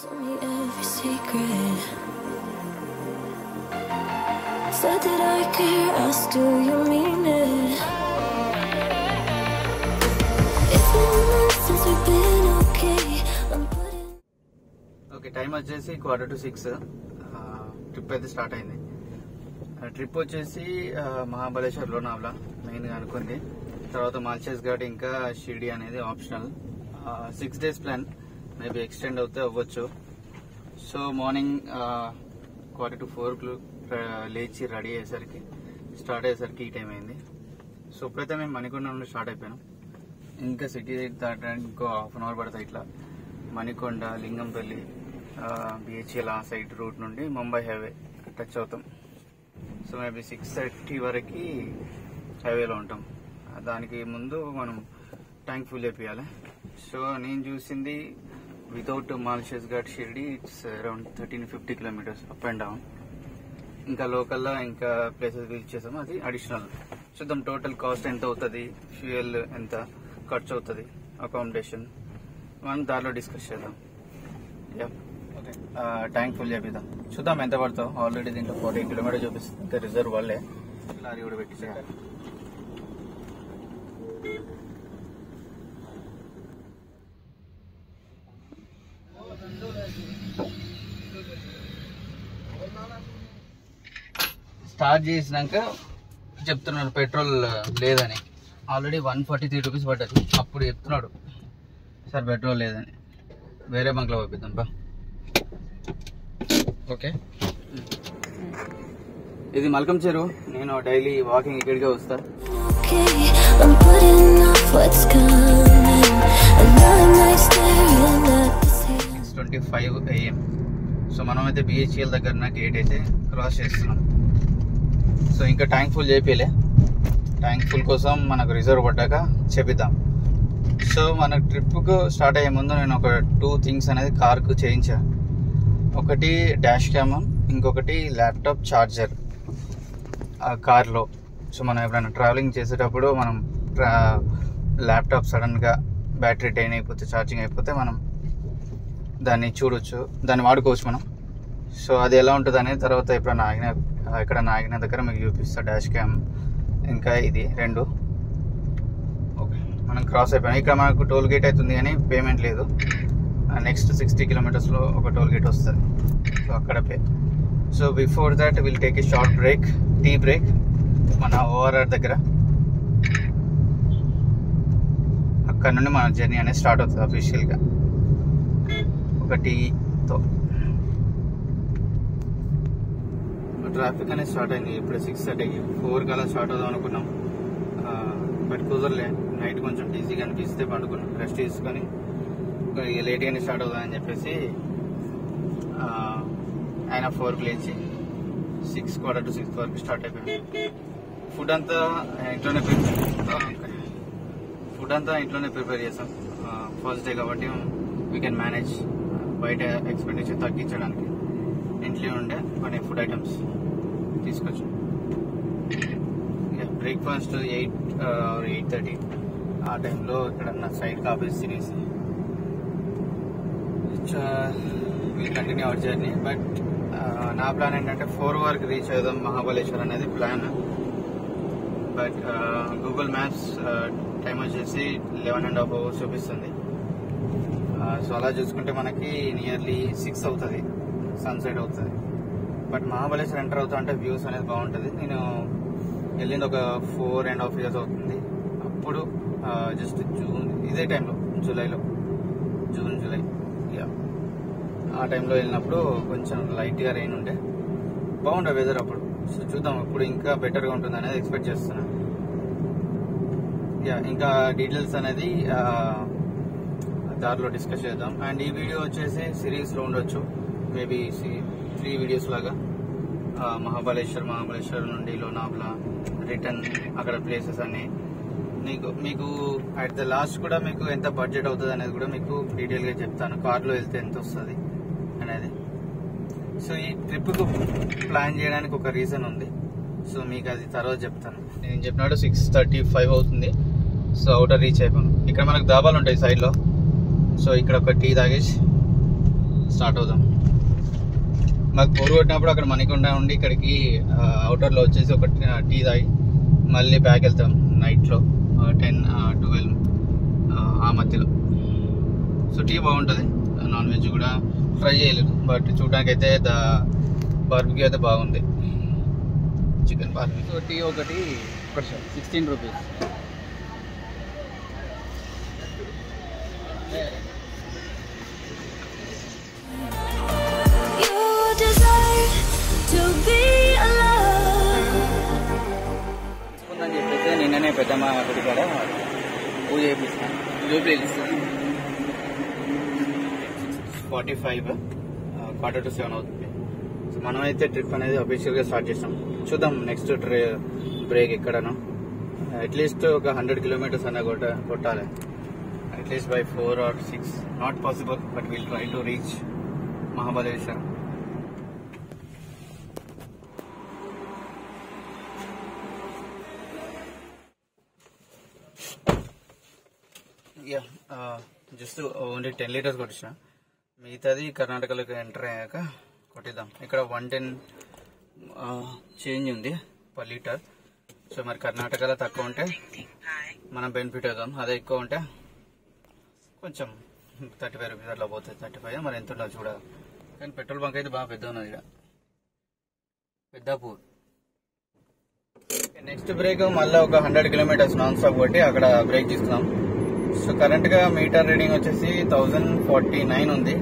Told me every secret. Said that I care, asked do you mean it? It's been months since we've been okay. I'm putting. Okay time వచ్చేసి quarter to six trip అయితే start అయింది trip వచ్చేసి ఆ, మహాబలేశ్వర్ లోనావ్లా మెయిన్గా అనుకుంది తర్వాత మాల్చేస్ ఘాట్ ఇంకా షిర్డి అనేది optional six days plan maybe extend అవుతే అవ్వచ్చు so morning quarter to four లేచి రెడీ అయ్యేసరికి స్టార్ట్ అయ్యేసరికి ఈ టైం అయింది సో ఇప్పుడైతే మేము మణికొండ నుండి స్టార్ట్ అయిపోయాం ఇంకా సిటీ దాటడానికి ఇంకో హాఫ్ అన్ అవర్ పడుతుంది ఇట్లా మణికొండ లింగంపల్లి బిహెచ్ఎల్ ఆ సైడ్ రూట్ నుండి ముంబై హైవే టచ్ అవుతాం సో మేబీ సిక్స్ థర్టీ వరకు హైవేలో ఉంటాం దానికి ముందు మనం ట్యాంక్ ఫుల్ చేపియాలి సో నేను చూసింది without Malshej Ghat Shirdi it's around thirteen fifty kilometres up and down ఇంకా లోకల్లో ఇంకా ప్లేసెస్ విజిట్ చేసాము అది అడిషనల్ చూద్దాం టోటల్ కాస్ట్ ఎంత అవుతుంది ఫ్యూయల్ ఎంత ఖర్చు అవుతుంది అకామిడేషన్ మనం దారిలో డిస్కస్ చేద్దాం యా ఓకే ట్యాంక్ ఫుల్ చేపిద్దాం చూద్దాం ఎంత పడతావు ఆల్రెడీ దీంట్లో ఫార్టీ కిలోమీటర్ చూపిస్తుంది ఇంకా రిజర్వ్ వాళ్ళే లారీ కూడా పెట్టి చేయాలి స్టార్ట్ చేసినాక చెప్తున్నాడు పెట్రోల్ లేదని already one forty three rupees పడ్డది అప్పుడు చెప్తున్నాడు సార్ పెట్రోల్ లేదని వేరే బంక్లో పంపిద్దాం బా ఓకే ఇది మల్కం చెరువు నేను డైలీ వాకింగ్ ఇక్కడికే వస్తా Okay, I'm putting off what's coming. Another night staring at the ceiling. Six twenty five AM so మనం అయితే బిహెచ్ఎల్ దగ్గర గేట్ అయితే క్రాస్ చేస్తున్నాం సో ఇంకా ట్యాంక్ ఫుల్ చేపిలే ట్యాంక్ ఫుల్ కోసం మనకు రిజర్వ్ పడ్డాక చేపిద్దాం సో మన ట్రిప్కు స్టార్ట్ అయ్యే ముందు నేను ఒక టూ థింగ్స్ అనేది కార్కు చేయించా ఒకటి డాష్ క్యామ్ ఇంకొకటి ల్యాప్టాప్ ఛార్జర్ ఆ కార్లో సో మనం ఎప్పుడైనా ట్రావెలింగ్ చేసేటప్పుడు మనం ట్రా- ల్యాప్టాప్ సడన్గా బ్యాటరీ డ్రైన్ అయిపోతే ఛార్జింగ్ అయిపోతే మనం దాన్ని చూడొచ్చు దాన్ని వాడుకోవచ్చు మనం సో అది ఎలా ఉంటుంది అనేది తర్వాత ఎప్పుడైనా ఆగిన ఎక్కడ ఆగిన దగ్గర మీకు చూపిస్తా డాష్ క్యామ్ ఇంకా ఇది రెండు ఓకే మనం క్రాస్ అయిపోయాం ఇక్కడ మనకు టోల్ గేట్ అవుతుంది కానీ పేమెంట్ లేదు నెక్స్ట్ సిక్స్టీ కిలోమీటర్స్లో ఒక టోల్ గేట్ వస్తుంది సో అక్కడ pay so before that will take a short break tea break మన ఓఆర్ఆర్ దగ్గర అక్కడ నుండి మన జర్నీ అనేది స్టార్ట్ అవుతుంది అఫీషియల్గా ఒక టీతో ట్రాఫిక్ అనేది స్టార్ట్ అయింది ఇప్పుడు సిక్స్ థర్టీకి ఫోర్ కల్లా స్టార్ట్ అవుదాం అనుకున్నాం బట్ కుదరలే నైట్ కొంచెం ఈజీగా అనిపిస్తే పండుకున్నాం రెస్ట్ తీసుకొని లేట్గానే స్టార్ట్ అవుదామని చెప్పేసి ఆ, ఆయన ఫోర్కి లేచి సిక్స్ క్వార్టర్ టు సిక్స్ వరకు స్టార్ట్ అయిపోయాం ఫుడ్ అంతా ఇంట్లోనే ప్రిపేర్ ఫుడ్ అంతా ఇంట్లోనే ప్రిపేర్ చేస్తాం ఫస్ట్ డే కాబట్టి వీ కెన్ మేనేజ్ బయట ఎక్స్పెండిచర్ తగ్గించడానికి ఇంట్లో ఉండే కొన్ని ఫుడ్ ఐటమ్స్ తీసుకొచ్చాం బ్రేక్ఫాస్ట్ ఎయిట్ ఎయిట్ థర్టీ ఆ టైంలో ఇక్కడ సైడ్ కాపీస్ తినేసి will continue our journey but నా ప్లాన్ ఏంటంటే ఫోర్ వరకు రీచ్ అవుదాం మహాబలేశ్వర్ అనేది plan but Google maps time వచ్చేసి లెవెన్ అండ్ హాఫ్ అవర్స్ చూపిస్తుంది సో అలా చూసుకుంటే మనకి నియర్లీ సిక్స్ అవుతుంది సన్సెట్ అవుతుంది బట్ మహాబలేశ్వర్ ఎంటర్ అవుతా అంటే వ్యూస్ అనేది బాగుంటుంది నేను వెళ్ళింది ఒక ఫోర్ అండ్ హాఫ్ ఇయర్స్ అవుతుంది అప్పుడు జస్ట్ జూన్ ఇదే టైంలో జూలైలో జూన్ జూలై యా ఆ టైంలో వెళ్ళినప్పుడు కొంచెం లైట్గా రెయిన్ ఉండే బాగుండే వెదర్ అప్పుడు సో చూద్దాం ఇప్పుడు ఇంకా బెటర్గా ఉంటుంది అనేది ఎక్స్పెక్ట్ చేస్తున్నాను యా ఇంకా డీటెయిల్స్ అనేది ఆ, దారిలో డిస్కస్ చేద్దాం అండ్ ఈ వీడియో వచ్చేసి సిరీస్లో ఉండొచ్చు మేబీ త్రీ వీడియోస్ లాగా ఆ, మహాబలేశ్వర్ మహాబలేశ్వర్ నుండి లోనాబ్లా రిటర్న్ అక్కడ ప్లేసెస్ అన్ని మీకు మీకు అట్ ద లాస్ట్ కూడా మీకు ఎంత బడ్జెట్ అవుతుంది అనేది కూడా మీకు డీటెయిల్గా చెప్తాను కార్లో వెళ్తే ఎంత వస్తుంది అనేది సో ఈ ట్రిప్కు ప్లాన్ చేయడానికి ఒక రీజన్ ఉంది సో మీకు అది తర్వాత చెప్తాను నేను చెప్పినట్టు సిక్స్ థర్టీ ఫైవ్ అవుతుంది సో అవుటర్ రీచ్ అయిపోయాను ఇక్కడ మనకు దాబాలు ఉంటాయి సైడ్లో సో ఇక్కడ ఒక టీ తాగేసి స్టార్ట్ అవుదాం మాకు బోర్ కొట్టినప్పుడు అక్కడ మణికొండ ఉండి ఇక్కడికి అవుటర్లో వచ్చేసి ఒక టీ తాగి మళ్ళీ బ్యాక్ వెళ్తాం నైట్లో టెన్ ట్వెల్వ్ ఆ మధ్యలో సో టీ బాగుంటుంది నాన్ వెజ్ కూడా ట్రై చేయలేదు బట్ చూడడానికి అయితే ద బార్బిక్యూ అయితే బాగుంది చికెన్ బార్బిక్యూ సో టీ ఒకటి sixteen rupees You desire to be alone. ఉందని చెప్పేసి నిన్ననే పెద్దమ్మ గుడి కాడ పూజ చేపిస్తాను Jubilee forty five quarter to seven అవుతుంది సో మనం అయితే ట్రిప్ అనేది అఫీషియల్గా స్టార్ట్ చేస్తాం చూద్దాం నెక్స్ట్ ట్రే బ్రేక్ ఎక్కడను అట్లీస్ట్ ఒక హండ్రెడ్ కిలోమీటర్స్ అన్న కొట్ట కొట్టాలి at least by four or six not possible but will try to reach Mahabaleshwaram yeah just only ten litres కొట్టించిన మిగతాది కర్ణాటకలోకి ఎంటర్ అయ్యాక కొట్టిద్దాం ఇక్కడ వన్ టెన్ చేంజ్ ఉంది పర్ లీటర్ సో మరి కర్ణాటకలో తక్కువ ఉంటే మనం బెనిఫిట్ అవుతాం అదే ఎక్కువ ఉంటే కొంచెం థర్టీ ఫైవ్ రూపీస్ అట్లా పోతుంది థర్టీ ఫైవ్ మరి ఎంత ఉందో చూడాలి కానీ పెట్రోల్ బంక్ అయితే బాగా పెద్ద ఉన్నది ఇక్కడ పెద్దాపూర్ నెక్స్ట్ బ్రేక్ మళ్ళీ ఒక హండ్రెడ్ కిలోమీటర్స్ నాన్ స్టాప్ కొట్టి అక్కడ బ్రేక్ తీసుకున్నాం సో కరెంట్ గా మీటర్ రీడింగ్ వచ్చేసి థౌజండ్ ఫార్టీ నైన్ ఉంది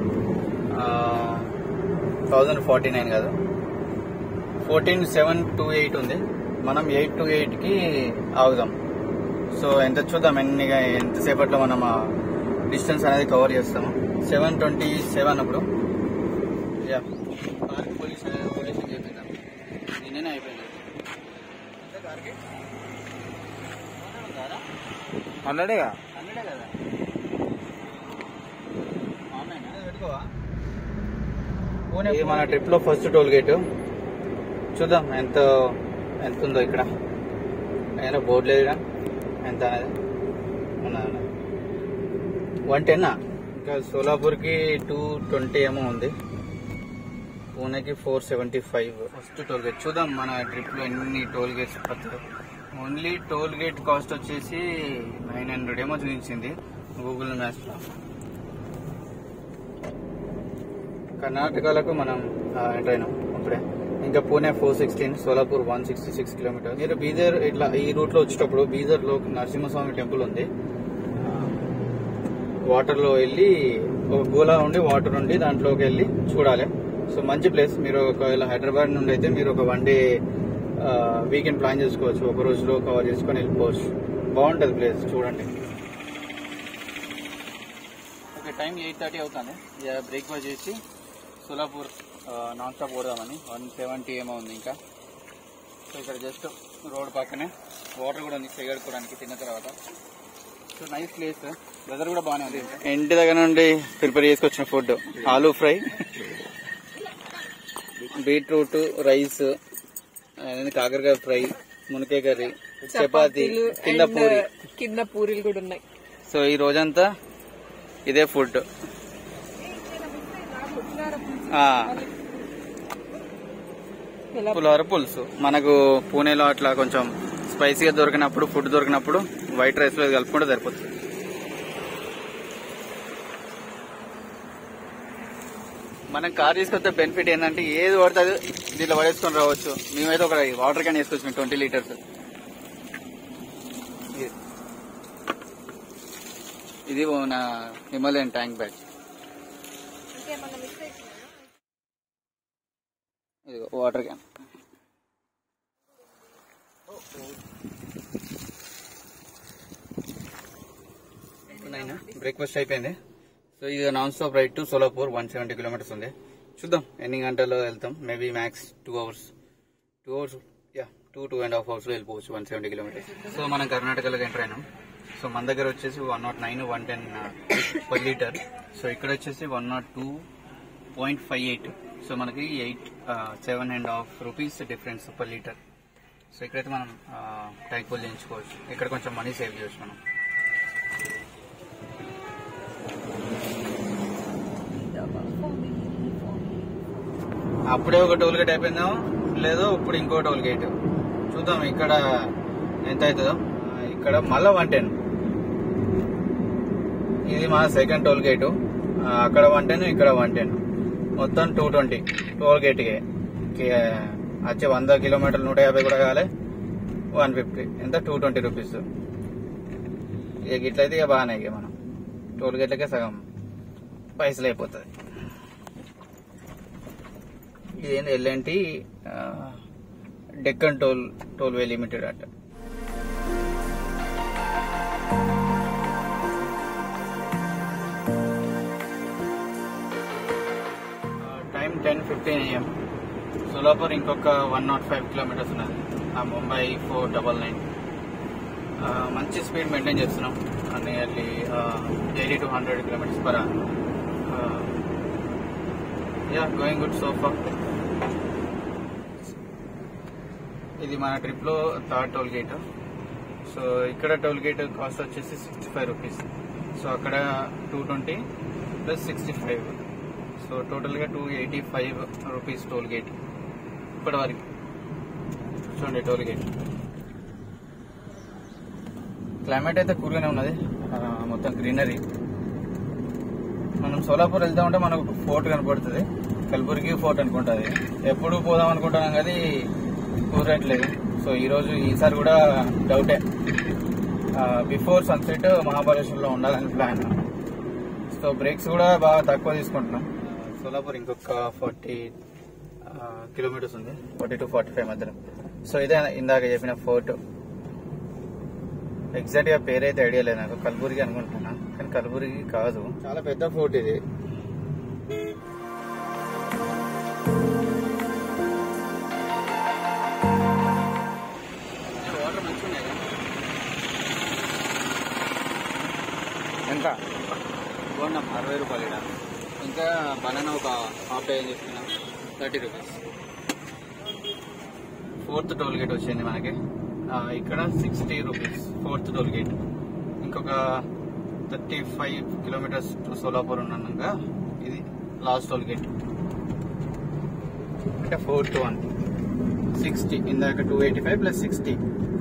థౌజండ్ ఫార్టీ నైన్ కాదు ఫోర్టీన్ సెవెన్ టూ ఎయిట్ ఉంది మనం ఎయిట్ టు ఎయిట్ కి ఆగుదాం సో ఎంత చూద్దాం ఎన్ని ఎంతసేపట్లో మనం డిస్టెన్స్ అనేది కవర్ చేస్తాము సెవెన్ ట్వంటీ సెవెన్ అప్పుడు యా పార్క్ పోలీస్ పోలీస్ చేపిద్దాం నిన్ననే అయిపోయింది ఎంత కార్కి హండ్రెడేగా హండ్రెడే కదా ఆన్లైన్ పెట్టుకోవా ఇది మన ట్రిప్ లో ఫస్ట్ టోల్ గేట్ చూద్దాం ఎంత ఎంత ఉందో ఇక్కడ అయినా బోర్డు లేదు ఇక్కడ. ఎంత అనేది ఉన్నది వన్ టెన్నా ఇంకా సోలాపూర్కి టూ ట్వంటీ ఏమో ఉంది పూణేకి four seventy five first toll gate చూద్దాం మన ట్రిప్ లో ఎన్ని టోల్ గేట్స్ పడతాయి ఓన్లీ టోల్ గేట్ కాస్ట్ వచ్చేసి నైన్ హండ్రెడ్ ఏమో చూపించింది గూగుల్ మ్యాప్స్ లో కర్ణాటకలకు మనం ఎంటర్ అయినాం అప్పుడే ఇంకా Pune four sixteen Solapur one sixty six kilometre మీరు బీదర్ ఇట్లా ఈ రూట్ లో వచ్చేటప్పుడు బీదర్ లో నరసింహస్వామి టెంపుల్ ఉంది వాటర్ లో వెళ్ళి ఒక గోలా ఉండి వాటర్ ఉండి దాంట్లోకి వెళ్ళి చూడాలి సో మంచి ప్లేస్ మీరు ఒకవేళ హైదరాబాద్ నుండి అయితే మీరు ఒక వన్ డే వీకెండ్ ప్లాన్ చేసుకోవచ్చు ఒక రోజులో కవర్ చేసుకొని వెళ్ళిపోవచ్చు బాగుంటుంది ప్లేస్ చూడండి ఓకే టైం ఎయిట్ థర్టీ అవుతుంది బ్రేక్ఫాస్ట్ చేసి సోలాపూర్ నాన్ స్టాప్ పోదామని వన్ సెవెంటీ ఏమో ఉంది ఇంకా సో ఇక్కడ జస్ట్ రోడ్ పక్కనే వాటర్ కూడా ఉంది చేయగడుకోవడానికి తిన్న తర్వాత సో నైస్ ప్లేస్ వెదర్ కూడా బాగానే ఉంది ఇంటి దగ్గర నుండి ప్రిపేర్ చేసుకొచ్చిన food aloo fry beetroot rice కాకరకాయ ఫ్రై మునకాయ కర్రీ చపాతి కింద and, పూరి కింద పూరీలు కూడా ఉన్నాయి సో ఈ రోజంతా ఇదే ఫుడ్ ఎలా పులిహోర పులుసు మనకు పూణేలో అట్లా కొంచెం స్పైసీగా దొరికినప్పుడు ఫుడ్ దొరికినప్పుడు వైట్ రైస్ లో ఇది కలుపుకుంటే సరిపోతుంది మనం కార్ తీసుకొస్తే బెనిఫిట్ ఏంటంటే ఏది పడితే అది దీంట్లో పడేసుకొని రావచ్చు మేమైతే ఒక వాటర్ క్యాన్ వేసుకొచ్చాం ట్వంటీ లీటర్స్ ఇది నా హిమాలయన్ ట్యాంక్ బ్యాగ్ ఇది వాటర్ క్యాన్ బ్రేక్ఫాస్ట్ అయిపోయింది సో ఇది non stop ride to Solapur one seventy kilometres ఉంది చూద్దాం ఎన్ని గంటల్లో వెళ్తాం maybe max two hours two hours yeah two two and half hours లో వెళ్ళిపోవచ్చు వన్ సెవెంటీ కిలోమీటర్స్ సో మనం కర్ణాటకలోకి ఎంటర్ అయినాం సో మన దగ్గర వచ్చేసి one naught nine one ten per litre so ఇక్కడ వచ్చేసి one naught two point five eight so మనకి eight seven and half rupees difference per litre so ఇక్కడైతే మనం ట్యాంక్ ఫుల్ చేయించుకోవచ్చు ఇక్కడ కొంచెం మనీ సేవ్ చేయొచ్చు మనం అప్పుడే ఒక టోల్ గేట్ అయిపోయిందాం లేదో ఇప్పుడు ఇంకో టోల్ గేట్ చూద్దాం ఇక్కడ ఎంత అవుతుందో ఆ, ఇక్కడ మళ్ళా వన్ టెన్ ఇది మా సెకండ్ టోల్ గేట్ అక్కడ వన్ టెన్ ఇక్కడ వన్ టెన్ మొత్తం టూ ట్వంటీ టోల్ గేట్కి వచ్చే వంద కిలోమీటర్లు నూట యాభై కూడా కావాలి వన్ ఫిఫ్టీ ఎంత టూ ట్వంటీ రూపీస్ ఇక ఇట్లయితే ఇక బాగానే ఇక మనం టోల్ గేట్లకే సగం పైసలు అయిపోతుంది ఇదేంటి LNT Deccan toll toll way limited అంట time ten fifteen AM Solapur ఇంకొక వన్ నాట్ ఫైవ్ కిలోమీటర్స్ ఉన్నది ఆ ముంబై ఫోర్ డబల్ నైన్ మంచి స్పీడ్ మెయింటైన్ చేస్తున్నాం nearly eighty to hundred kilometres per yeah going good so far ఇది మన ట్రిప్ లో థర్డ్ టోల్ గేట్ సో ఇక్కడ టోల్ గేట్ కాస్ట్ వచ్చేసి సిక్స్టీ ఫైవ్ రూపీస్ సో అక్కడ two twenty plus sixty five so total గా two eighty five rupees toll gate ఇప్పటి వరకు చూడండి టోల్ గేట్ క్లైమేట్ అయితే కూల్గానే ఉన్నది ఆ, మొత్తం గ్రీనరీ మనం సోలాపూర్ వెళ్తా ఉంటే మనకు ఒక ఫోర్ట్ కనపడుతుంది కల్బుర్గి ఫోర్ట్ అనుకుంటుంది ఎప్పుడు పోదాం అనుకుంటున్నాం కానీ కుదరట్లేదు సో ఈ రోజు ఈసారి కూడా డౌటే బిఫోర్ సన్సెట్ మహాబలేశ్వర్లో ఉండాలని ప్లాన్ సో బ్రేక్స్ కూడా బాగా తక్కువ తీసుకుంటున్నాం సోలాపూర్ ఇంకొక ఫార్టీ కిలోమీటర్స్ ఉంది ఫార్టీ టు ఫార్టీ ఫైవ్ మధ్యలో సో ఇదే ఇందాక చెప్పిన ఫోర్ట్ ఎగ్జాక్ట్ గా పేరైతే ఐడియా లేదు నాకు కల్బుర్గి అనుకుంటున్నా కానీ కల్బుర్గి కాదు చాలా పెద్ద ఫోర్ట్ ఇది వాటర్ మంచిగా ఎంత కొన్నాం అరవై రూపాయలు ఈడ. ఇంకా బనానా ఒక హాఫ్ డే చెప్తున్నా thirty rupees fourth toll gate వచ్చింది మనకి ఆ, ఇక్కడ sixty rupees fourth toll gate ఇంకొక thirty five kilometres to Solapur ఉన్నాక ఇది లాస్ట్ టోల్ గేట్ అంటే ఫోర్త్ వన్ సిక్స్టీ ఇందాక two eighty five plus sixty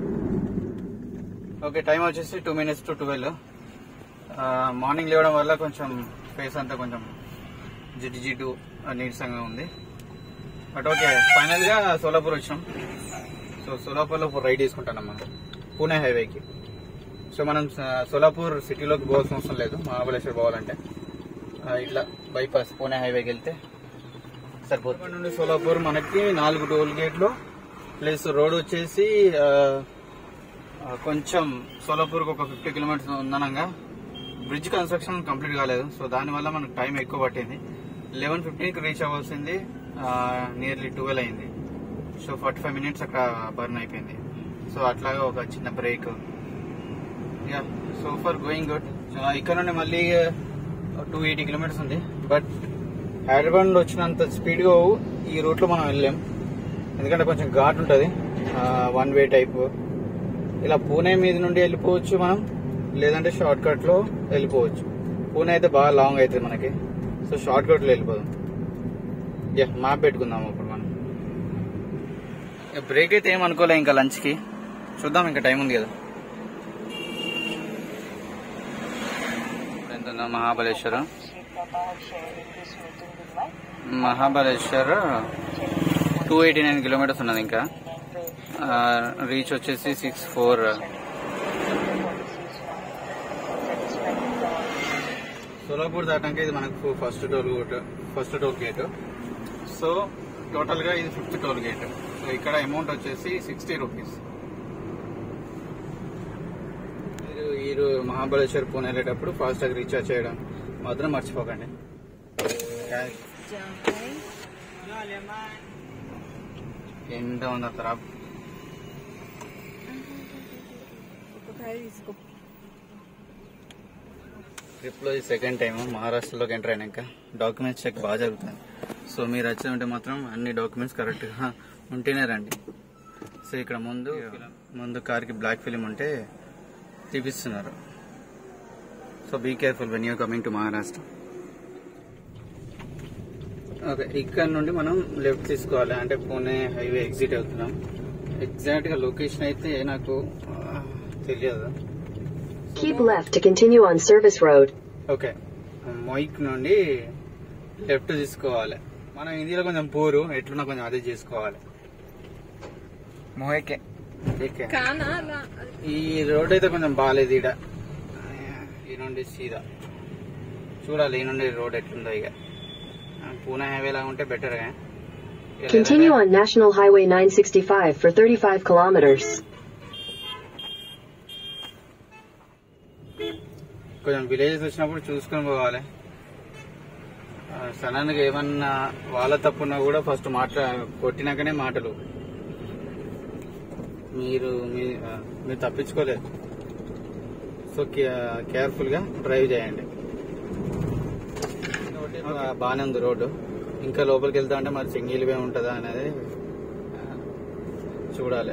okay time వచ్చేసి two minutes to twelve morning లేవడం వల్ల కొంచెం ఫేస్ అంతా కొంచెం జిడ్డు జిడ్డు నీరసంగా ఉంది బట్ ఓకే ఫైనల్ గా సోలాపూర్ వచ్చినాం సో సోలాపూర్ లో రైడ్ తీసుకుంటాం మనం పూణే హైవేకి సో మనం ఆ, సోలాపూర్ సిటీలోకి పోవాల్సిన అవసరం లేదు మహాబలేశ్వర్ పోవాలంటే ఆ, ఇట్లా బైపాస్ పూణే హైవేకి వెళ్తే సరిపోతుంది ఇక్కడ నుండి సోలాపూర్ మనకి నాలుగు టోల్ గేట్లు ప్లస్ రోడ్ వచ్చేసి ఆ, ఆ, కొంచెం సోలాపూర్ ఒక ఫిఫ్టీ కిలోమీటర్స్ ఉందనంగా బ్రిడ్జ్ కన్స్ట్రక్షన్ కంప్లీట్ కాలేదు సో దానివల్ల మనకు టైం ఎక్కువ పట్టింది లెవెన్ ఫిఫ్టీన్కి రీచ్ అవ్వాల్సింది నియర్లీ ట్వెల్వ్ అయింది సో ఫార్టీ ఫైవ్ మినిట్స్ అక్కడ బర్న్ అయిపోయింది సో అట్లాగా ఒక చిన్న break yeah so far going good so ఇక్కడ నుండి మళ్ళీ టూ ఎయిటీ కిలోమీటర్స్ ఉంది బట్ హైదరాబాద్ నుండి వచ్చినంత స్పీడ్గా ఈ రూట్లో మనం వెళ్ళాం ఎందుకంటే కొంచెం ఘాట్ ఉంటుంది వన్ వే టైప్ ఇలా పూణే మీద నుండి వెళ్ళిపోవచ్చు మనం లేదంటే షార్ట్ కట్ లో వెళ్ళిపోవచ్చు పూణే అయితే బాగా లాంగ్ అవుతుంది మనకి సో షార్ట్ కట్ లో వెళ్ళిపోదాం యా మ్యాప్ పెట్టుకుందాం అప్పుడు మనం బ్రేక్ అయితే ఏం అనుకోలే ఇంకా లంచ్ కి చూద్దాం ఇంకా టైం ఉంది కదా ఎంత ఉందో Mahabaleshwaram Mahabaleshwar two eighty nine kilometres ఉన్నది ఇంకా రీచ్ వచ్చేసి సిక్స్ ఫోర్ సోలాపూర్ దాటాక ఇది మనకు first toll gate first toll gate so total గా ఇది ఫిఫ్త్ టోల్ గేట్ సో ఇక్కడ అమౌంట్ వచ్చేసి సిక్స్టీ రూపీస్ మీరు మీరు మహాబలేశ్వర్ పూణే వెళ్ళేటప్పుడు ఫాస్ట్ గా రీఛార్జ్ చేయడం మాత్రం మర్చిపోకండి ఎంత ఉంది అక్కడ తీసుకో ట్రిప్ లో సెకండ్ టైం మహారాష్ట్రలోకి ఎంటర్ అయినాక డాక్యుమెంట్స్ చెక్ బాగా జరుగుతుంది సో మీరు వచ్చి ఉంటే మాత్రం అన్ని డాక్యుమెంట్స్ కరెక్ట్ గా ఉంటేనే రండి సో ఇక్కడ ముందు ముందు కార్ కి బ్లాక్ ఫిలిం ఉంటే తీపిస్తున్నారు so be careful when you coming to Maharashtra okay ఇక్కడ నుండి మనం లెఫ్ట్ తీసుకోవాలి అంటే పూణే హైవే ఎగ్జిట్ అవుతున్నాం ఎగ్జాక్ట్ గా లొకేషన్ అయితే నాకు ఆ, తెలియదు Keep left to continue on Service Road. Okay మొయిక్ నుండి లెఫ్ట్ తీసుకోవాలి మనం హిందీలో కొంచెం పూరు ఎట్లున్నా కొంచెం అదే చేసుకోవాలి మోహకే ఓకే కానా అలా ఈ రోడ్ అయితే కొంచెం బాగాలేదు ఈడ ఈ నుండి సీదా చూడాలి ఈ నుండి రోడ్ ఎట్లుందో ఇక పూణే హైవే లాగా ఉంటే better Continue on National Highway 965 for 35 kilometers. కొంచెం విలేజెస్ వచ్చినప్పుడు చూసుకొని పోవాలి సడన్ గా ఏమన్నా వాళ్ళ తప్పున్నా కూడా ఫస్ట్ మాట్లా కొట్టినాకనే మాటలు మీరు మీ- ఆ, మీరు తప్పించుకోలేదు సో కేర్ఫుల్ గా డ్రైవ్ చేయండి ఆ, బాగానే ఉంది రోడ్డు ఇంకా లోపలికి వెళ్తా అంటే మరి సింగిల్ వే ఉంటుందా అనేది ఆ, చూడాలి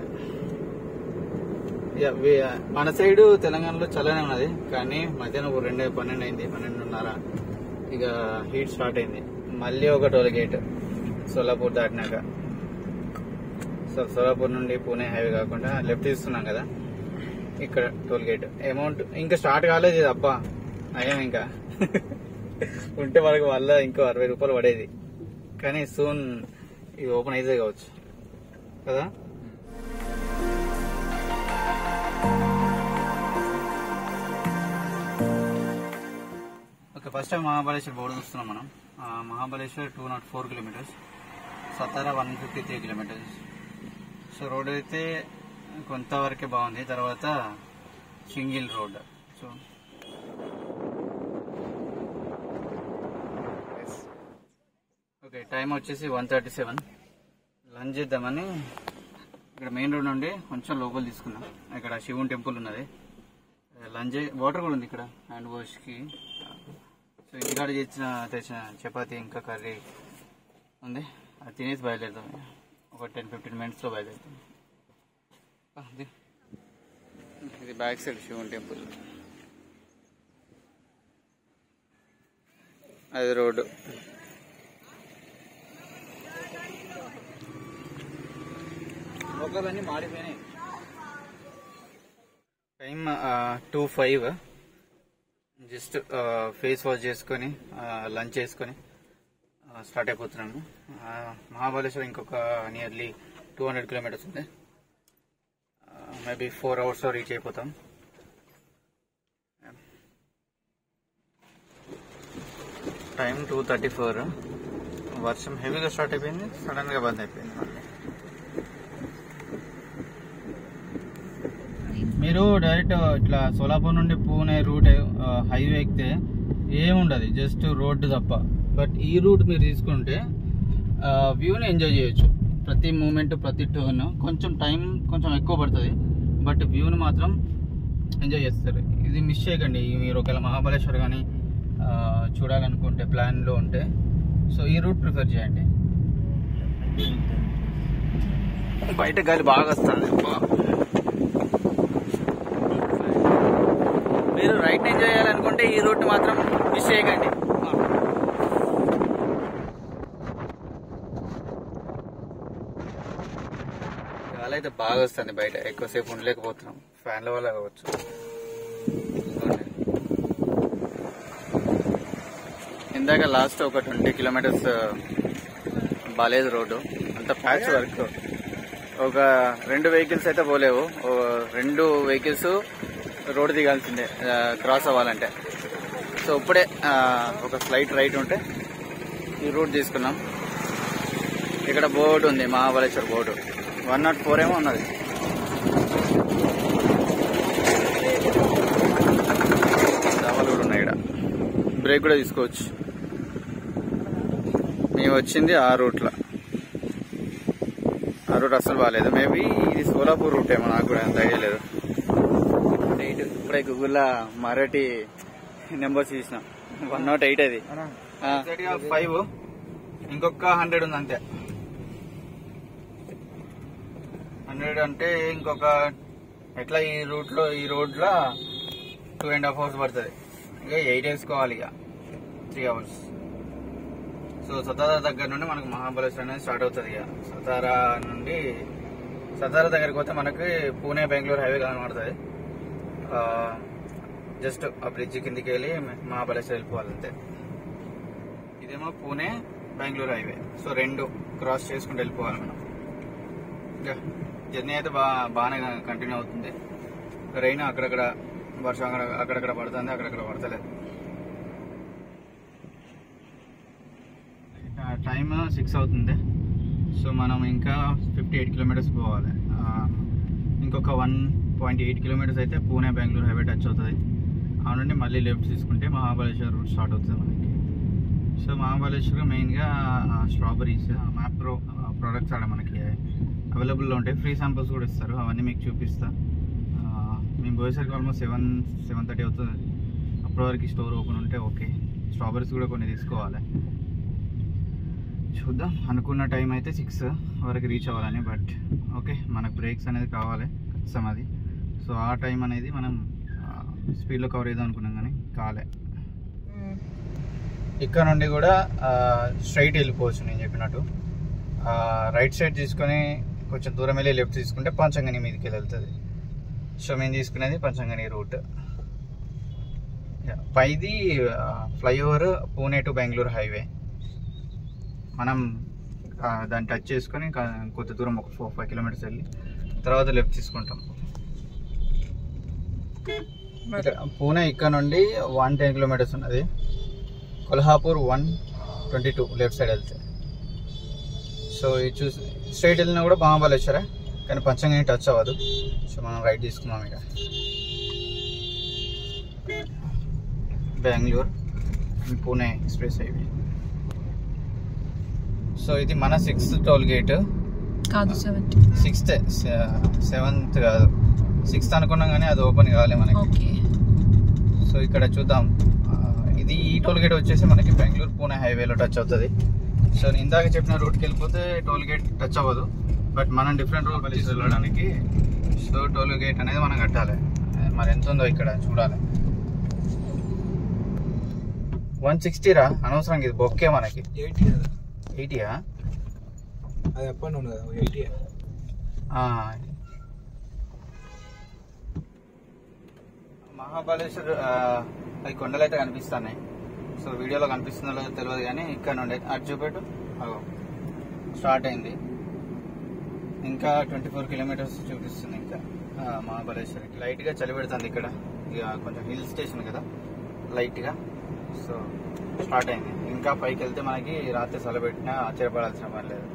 యా, వి- మన సైడ్ తెలంగాణలో చల్లనే ఉన్నది కానీ మధ్యాహ్నం ఒక రెండు పన్నెండు అయింది పన్నెండున్నర ఇక హీట్ స్టార్ట్ అయింది మళ్ళీ ఒక టోల్ గేట్ సోలాపూర్ దాటినాక సో సోలాపూర్ నుండి పూణే హైవే కాకుండా లెఫ్ట్ తీస్తున్నాం కదా ఇక్కడ టోల్ గేట్ అమౌంట్ ఇంకా స్టార్ట్ కాలేదు ఇది అబ్బా అయ్యాం ఇంకా ఉంటే మనకు వల్ల ఇంకో అరవై రూపాయలు పడేది కానీ సూన్ ఇది ఓపెన్ అయితే కావచ్చు కదా okay first time Mahabaleshwar board చూస్తున్నాం మనం ఆ, Mahabaleshwar two not four kilometres Satara one fifty three kilometres so road అయితే కొంతవరకే బాగుంది తర్వాత single road so okay time వచ్చేసి వన్ థర్టీ సెవెన్ లంచ్ చేద్దామని ఇక్కడ మెయిన్ రోడ్ నుండి కొంచెం లోపల తీసుకున్నాం ఇక్కడ శివుని టెంపుల్ ఉన్నది లంచ్ వాటర్ కూడా ఉంది ఇక్కడ హ్యాండ్ వాష్ కి సో ఇంటికాడ చేసిన తెచ్చిన చపాతీ ఇంకా కర్రీ ఉంది అది తినేసి బయలుదేరుతాం ఒక టెన్ ఫిఫ్టీన్ మినిట్స్లో బయలుదేరుతాం ఆ, ఇది. ఇది బ్యాక్ సైడ్ శివుని టెంపుల్ అది రోడ్డు లోకల్ అన్ని మాడిపోయినాయి time two five just face wash చేసుకొని లంచ్ చేసుకొని స్టార్ట్ అయిపోతున్నాము ఆ, మహాబలేశ్వరం ఇంకొక నియర్లీ టూ హండ్రెడ్ కిలోమీటర్స్ ఉంది మేబీ ఫోర్ అవర్స్లో రీచ్ అయిపోతాం టైం టూ థర్టీ ఫోర్ వర్షం హెవీగా స్టార్ట్ అయిపోయింది సడన్గా బంద్ అయిపోయింది మళ్ళీ మీరు డైరెక్ట్ ఇట్లా సోలాపూర్ నుండి పూణే రూట్ హైవే ఎక్కితే ఏముండదు జస్ట్ రోడ్డు తప్ప బట్ ఈ రూట్ మీరు తీసుకుంటే వ్యూని ఎంజాయ్ చేయొచ్చు ప్రతి మూమెంట్ ప్రతి టర్న్ కొంచెం టైం కొంచెం ఎక్కువ పడుతుంది బట్ వ్యూని మాత్రం ఎంజాయ్ చేస్తారు ఇది మిస్ చేయకండి మీరు ఒకవేళ మహాబలేశ్వర్ కానీ చూడాలనుకుంటే ప్లాన్లో ఉంటే సో ఈ రూట్ ప్రిఫర్ చేయండి బయట గాలి బాగా వస్తుంది అబ్బా. మీరు రైట్ ఎంజాయ్ చేయాలనుకుంటే ఈ రూట్ మాత్రం మిస్ చేయకండి గాలి అయితే బాగా వస్తుంది బయట ఎక్కువసేపు ఉండలేకపోతున్నాం ఫ్యాన్ల వల్ల కావచ్చు చూడండి. ఇందాక లాస్ట్ ఒక ట్వంటీ కిలోమీటర్స్ బాలేదు రోడ్డు అంత ప్యాచ్ వర్క్ ఒక రెండు వెహికల్స్ అయితే పోలేవు ఓ రెండు వెహికల్స్ రోడ్డు దిగాల్సిందే క్రాస్ అవ్వాలంటే సో ఇప్పుడే ఆ, ఒక ఫ్లైట్ రైట్ ఉంటే ఈ రూట్ తీసుకున్నాం ఇక్కడ బోర్డు ఉంది Mahabaleshwar board one not four ఏమో ఉన్నది డాబాలు కూడా ఉన్నాయి ఇక్కడ బ్రేక్ కూడా తీసుకోవచ్చు మేము వచ్చింది ఆ రూట్లో ఆ రూట్ అస్సలు బాగాలేదు మేబీ ఇది సోలాపూర్ రూట్ ఏమో నాకు కూడా అంత ఐడియా లేదు ఎయిట్ ఇప్పుడే గూగుల్లో మరాఠీ నెంబర్స్ చూసిన వన్ నాట్ ఎయిట్ అది ఫైవ్ ఇంకొక హండ్రెడ్ ఉంది అంతే హండ్రెడ్ అంటే ఇంకొక ఎట్లా ఈ రూట్ లో ఈ రోడ్ లో టూ అండ్ హాఫ్ అవర్స్ పడుతుంది ఇక ఎయిట్ వేసుకోవాలి ఇక త్రీ అవర్స్ సో సతారా దగ్గర నుండి మనకు మహాబలేశ్వరం అనేది స్టార్ట్ అవుతుంది ఇక సతారా నుండి సతారా దగ్గరికి పోతే మనకి పూణే బెంగళూరు హైవే కనబడుతుంది జస్ట్ ఆ బ్రిడ్జ్ కిందికి వెళ్ళి మహాబలేశ్వరం వెళ్ళిపోవాలి అంతే ఇదేమో పూణే బెంగళూరు హైవే సో రెండు క్రాస్ చేసుకుంటూ వెళ్ళిపోవాలి మనం ఇంకా జర్నీ అయితే బా బాగానే కంటిన్యూ అవుతుంది రైన్ అక్కడక్కడ వర్షం అక్కడ అక్కడక్కడ పడుతుంది అక్కడక్కడ పడతలేదు టైం సిక్స్ అవుతుంది సో మనం ఇంకా ఫిఫ్టీ ఎయిట్ కిలోమీటర్స్ పోవాలి ఆ, ఇంకొక వన్ పాయింట్ ఎయిట్ కిలోమీటర్స్ అయితే పూణే బెంగళూరు హైవే టచ్ అవుతుంది ఆ నుండి మళ్ళీ లెఫ్ట్ తీసుకుంటే మహాబలేశ్వర్ రూట్ స్టార్ట్ అవుతుంది మనకి సో మహాబలేశ్వర్ మెయిన్గా స్ట్రాబెరీస్ మ్యాప్రో ప్రోడక్ట్స్ ఆడ మనకి అవైలబుల్లో ఉంటాయి ఫ్రీ శాంపుల్స్ కూడా ఇస్తారు అవన్నీ మీకు చూపిస్తా ఆ, మేము పోయేసరికి ఆల్మోస్ట్ సెవెన్ సెవెన్ థర్టీ అవుతుంది అప్పటి వరకు స్టోర్ ఓపెన్ ఉంటే ఓకే స్ట్రాబెరీస్ కూడా కొన్ని తీసుకోవాలి చూద్దాం అనుకున్న టైం అయితే సిక్స్ వరకు రీచ్ అవ్వాలని బట్ ఓకే మనకు బ్రేక్స్ అనేది కావాలి ఖచ్చితం అది సో ఆ టైం అనేది మనం స్పీడ్లో కవర్ చేద్దాం అనుకున్నాం కానీ కాలే ఇక్కడ నుండి కూడా స్ట్రైట్ వెళ్ళిపోవచ్చు నేను చెప్పినట్టు రైట్ సైడ్ తీసుకొని కొంచెం దూరం వెళ్ళి లెఫ్ట్ తీసుకుంటే పంచంగని మీదకి వెళ్తుంది సో మేము తీసుకునేది పంచంగని రూట్ పైది flyover Pune to Bengaluru highway మనం ఆ, దాన్ని టచ్ చేసుకొని కా- కొద్ది దూరం ఒక ఫోర్ ఫైవ్ కిలోమీటర్స్ వెళ్ళి తర్వాత లెఫ్ట్ తీసుకుంటాం ఇక్కడ పూణే ఇక్కడ నుండి వన్ టెన్ కిలోమీటర్స్ ఉన్నది Kolhapur one twenty two left side వెళ్తే సో ఇది చూసి స్ట్రైట్ వెళ్ళినా కూడా మహాబలేశ్వరే కానీ పంచంగా టచ్ అవ్వదు సో మనం రైట్ తీసుకున్నాం ఇక Bengaluru and Pune express highway so ఇది మన సిక్స్త్ టోల్ గేట్ కాదు సెవెంటీ సిక్స్త్ సెవెంత్ కాదు సిక్స్త్ అనుకున్నాం కానీ అది ఓపెన్ కావాలి మనకి ఓకే సో ఇక్కడ చూద్దాం ఆ, ఇది ఈ టోల్ గేట్ వచ్చేసి మనకి బెంగళూరు పూణే హైవేలో టచ్ అవుతుంది సో నేను ఇందాక చెప్పిన రూట్కి వెళ్ళిపోతే టోల్ గేట్ టచ్ అవ్వదు బట్ మనం డిఫరెంట్ రూట్ కలిసి వెళ్ళడానికి సో టోల్ గేట్ అనేది మనం కట్టాలి మరి ఎంత ఉందో ఇక్కడ చూడాలి వన్ సిక్స్టీ రా అనవసరం ఇది బొక్కే మనకి ఎయిటీ కదా ఎయిటీయా అది అప్ అండ్ డౌన్ కదా ఎయిటీ మహాబలేశ్వర్ ఆ, అది కొండలు అయితే కనిపిస్తున్నాయి సో వీడియోలో కనిపిస్తుందో లేదో తెలియదు కానీ ఇక్కడ నుండి అటు చూపెట్టు అగో స్టార్ట్ అయింది ఇంకా ట్వంటీ ఫోర్ కిలోమీటర్స్ చూపిస్తుంది ఇంకా ఆ, మహాబలేశ్వర్కి లైట్గా చలి పెడుతుంది ఇక్కడ ఇక కొంచెం హిల్ స్టేషన్ కదా లైట్గా సో స్టార్ట్ అయింది ఇంకా పైకి వెళ్తే మనకి రాత్రి చల్లబెట్టినా ఆశ్చర్యపడాల్సిన పని లేదు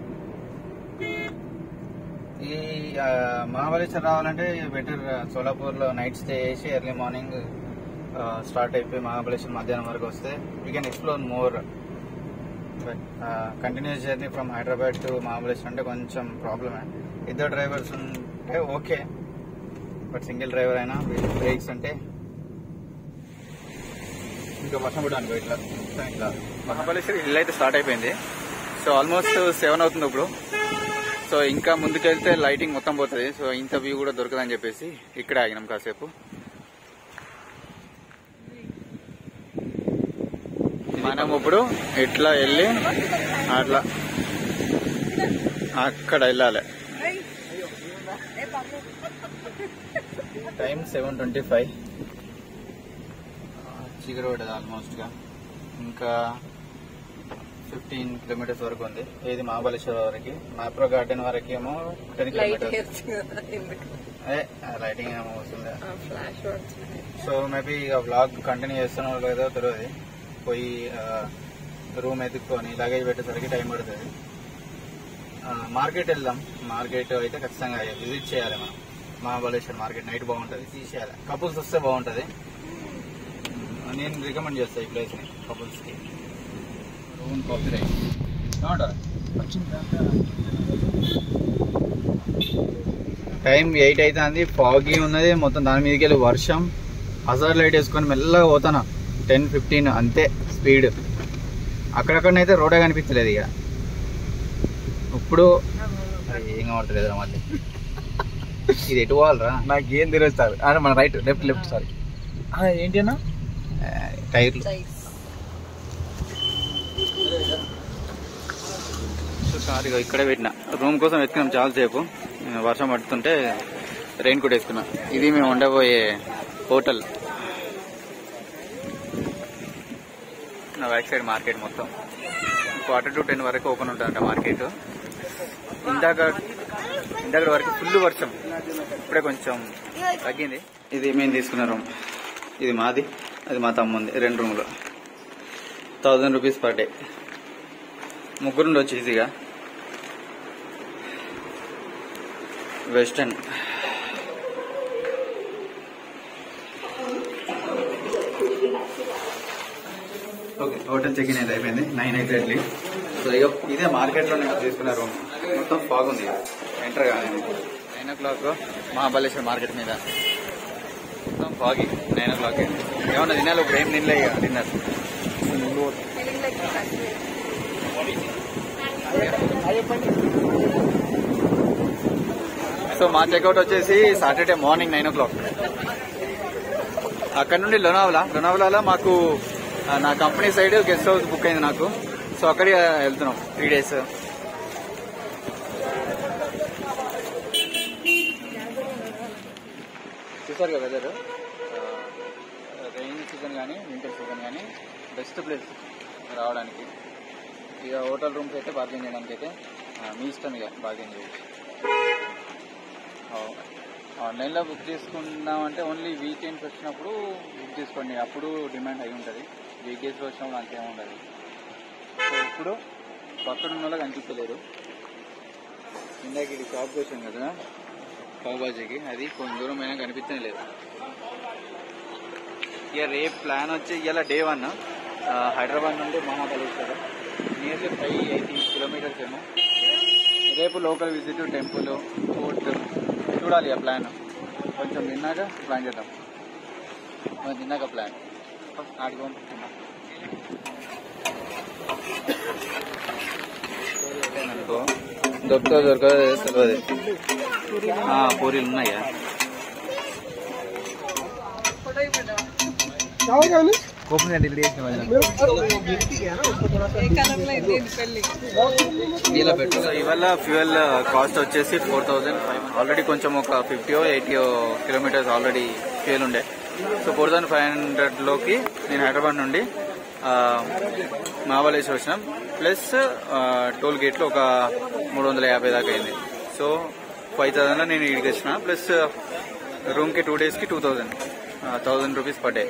ఈ ఆ, మహాబలేశ్వర్ రావాలంటే బెటర్ సోలాపూర్ లో నైట్ స్టే చేసి ఎర్లీ మార్నింగ్ స్టార్ట్ అయిపోయి మహాబలేశ్వర్ మధ్యాహ్నం వరకు వస్తే we can explore more but continuous journey from Hyderabad to Mahabaleshwar అంటే కొంచెం ప్రాబ్లమే ఇద్దరు డ్రైవర్స్ ఉంటే ఓకే బట్ సింగిల్ డ్రైవర్ అయినా బ్రేక్స్ అంటే ఇంకా వర్షం కూడా అనుకో ఇట్లా మొత్తం ఇట్లా మహాబలేశ్వర్ హిల్ అయితే స్టార్ట్ అయిపోయింది సో ఆల్మోస్ట్ సెవెన్ అవుతుంది ఇప్పుడు సో ఇంకా ముందుకెళ్తే లైటింగ్ మొత్తం పోతుంది సో ఇంత వ్యూ కూడా దొరకదని చెప్పేసి ఇక్కడ ఆగినాం కాసేపు మనం ఇప్పుడు ఇట్లా వెళ్ళి అట్లా అక్కడ వెళ్ళాలి టైం సెవెన్ ట్వంటీ ఫైవ్ చీకటి పడ్డది ఆల్మోస్ట్ గా ఇంకా ఫిఫ్టీన్ కిలోమీటర్స్ వరకు ఉంది ఏది మహాబలేశ్వర వరకు మ్యాప్రో గార్డెన్ వరకు ఏమో టెన్ లైట్ కిలోమీటర్స్ అదే లైటింగ్ ఏమో వస్తుంది ఫ్లాష్ సో మేబీ ఇక వ్లాగ్ కంటిన్యూ చేస్తున్నారో లేదో తెలియదు పోయి రూమ్ ఎత్తుక్కొని లగేజ్ పెట్టేసరికి టైం పడుతుంది మార్కెట్ వెళ్దాం మార్కెట్ అయితే ఖచ్చితంగా విజిట్ చేయాలి మనం మహాబలేశ్వర్ మార్కెట్ నైట్ బాగుంటుంది తీసేయాలి కపుల్స్ వస్తే బాగుంటుంది నేను రికమెండ్ చేస్తాను ఈ ప్లేస్ని కపుల్స్కి room coffee rice time eight అవుతుంది ఫాగీ ఉన్నది మొత్తం దాని మీదకి వెళ్ళి వర్షం హజార్ లైట్ వేసుకొని మెల్లగా పోతాను టెన్ ఫిఫ్టీన్ అంతే స్పీడ్ అక్కడక్కడనైతే రోడే కనిపించలేదు ఇక ఇప్పుడు అరే, ఏం కనబడతలేదు మళ్ళీ ఇది ఎటు పోవాలరా నాకు ఏం తెలియదు సార్ అంటే మన రైట్ లెఫ్ట్ లెఫ్ట్ సారీ ఏంటి అన్న ఆ, టైర్లు కారు ఇగో ఇక్కడే పెట్టిన రూమ్ కోసం వెతికినాం చాలాసేపు వర్షం పడుతుంటే రెయిన్ కోట్ వేసుకున్నా ఇది మేము ఉండబోయే హోటల్ నా బ్యాక్ సైడ్ మార్కెట్ మొత్తం క్వార్టర్ టు టెన్ వరకు ఓపెన్ ఉంటుందంట మార్కెట్ ఇందాక ఇందాక వరకు ఫుల్ వర్షం ఇప్పుడే కొంచెం తగ్గింది ఇది మేము తీసుకున్న రూమ్ ఇది మాది అది మా తమ్ముంది రెండు రూమ్లు థౌజండ్ రూపీస్ పర్ డే ముగ్గురు ఉండొచ్చు ఈజీగా western okay hotel check in అయితే అయిపోయింది నైన్ ఎగ్జాక్ట్లీ సో ఇక ఇదే మార్కెట్లో నేను తీసుకున్న రూమ్ మొత్తం ఫాగ్ ఉంది ఎంటర్ కానీ nine o'clock Mahabaleshwar market మీద మొత్తం ఫాగి నైన్ ఓ క్లాక్ ఏమన్నా తినాలి ఇప్పుడు ఏం తినలే ఇక డిన్నర్ సో మా చెక్అవుట్ వచ్చేసి Saturday morning nine o'clock అక్కడ నుండి లోనావలా లోనావలాలో మాకు ఆ, నా company side guest house book అయింది నాకు సో అక్కడికి వెళ్తున్నాం త్రీ డేస్ చూసారు కదా వెదర్ రెయిన్ సీజన్ కానీ వింటర్ సీజన్ కానీ బెస్ట్ ప్లేస్ రావడానికి ఇక హోటల్ రూమ్స్ అయితే బార్గెన్ చేయడానికి అయితే ఆ, మీ ఇష్టం ఇక బార్గెన్ చేయొచ్చు ఆన్లైన్లో బుక్ చేసుకున్నామంటే ఓన్లీ వీకెండ్స్ వచ్చినప్పుడు బుక్ చేసుకోండి అప్పుడు డిమాండ్ అయి ఉంటుంది వీక్ డేస్లో వచ్చినప్పుడు అంతేం ఉండదు సో ఇప్పుడు పక్కన ఉన్న వాళ్ళకి అనిపించలేదు ఇందాక ఇది షాప్కి వచ్చాం కదా పావుబాజీకి అది కొంచెం దూరం అయినా కనిపించనే లేదు ఇక రేపు ప్లాన్ వచ్చి ఇవాళ డే వన్ హైదరాబాద్ నుండి Mahabaleshwar nearly five eighty kilometres ఏమో రేపు లోకల్ విజిట్ టెంపుల్ ఫుడ్ చూడాలి ఆ ప్లాన్ కొంచెం తిన్నాక ప్లాన్ చేద్దాం కొంచెం తిన్నాక ప్లాన్ ఆడికి పంపిస్తున్నా అనుకో దొరుకుతా దొరకదో తెలియదు ఆ, పూరీలు ఉన్నాయా కోపం డిలీట్ చేసిన వాళ్ళు ఏ కలర్ లో అయితే ఇది పెళ్లి ఇలా పెట్టు సో ఇవాళ ఫ్యూయల్ కాస్ట్ వచ్చేసి ఫోర్ థౌజండ్ ఫైవ్ ఆల్రెడీ కొంచెం ఒక ఫిఫ్టీయో ఎయిటీయో కిలోమీటర్స్ ఆల్రెడీ ఫ్యూయల్ ఉండే సో ఫోర్ థౌసండ్ ఫైవ్ హండ్రెడ్లోకి నేను హైదరాబాద్ నుండి ఆ, మహాబలేశ్వర్ వచ్చినాం ప్లస్ టోల్ గేట్లో ఒక మూడు వందల యాభై దాకా అయింది సో ఫైవ్ థౌసండ్లో నేను ఇడికి వచ్చిన ప్లస్ రూమ్కి టూ డేస్కి two thousand thousand rupees per day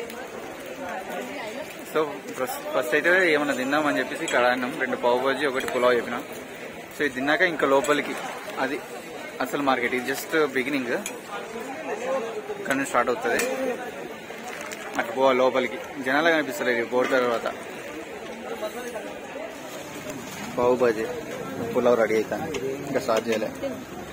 so first first అయితే ఏమన్నా తిందామని చెప్పేసి ఇక్కడ అన్నం రెండు పావు బజ్జీ ఒకటి పులావ్ చెప్పిన సో ఇది తిన్నాక ఇంకా లోపలికి అది అసలు మార్కెట్ ఇది జస్ట్ బిగినింగ్ ఇక్కడ నుంచి స్టార్ట్ అవుతుంది అటు పోవాలి లోపలికి జనాలు కనిపిస్తలేదు బోర్డు తర్వాత పావు బజ్జీ పులావ్ రెడీ అవుతాను ఇంకా స్టార్ట్ చేయలే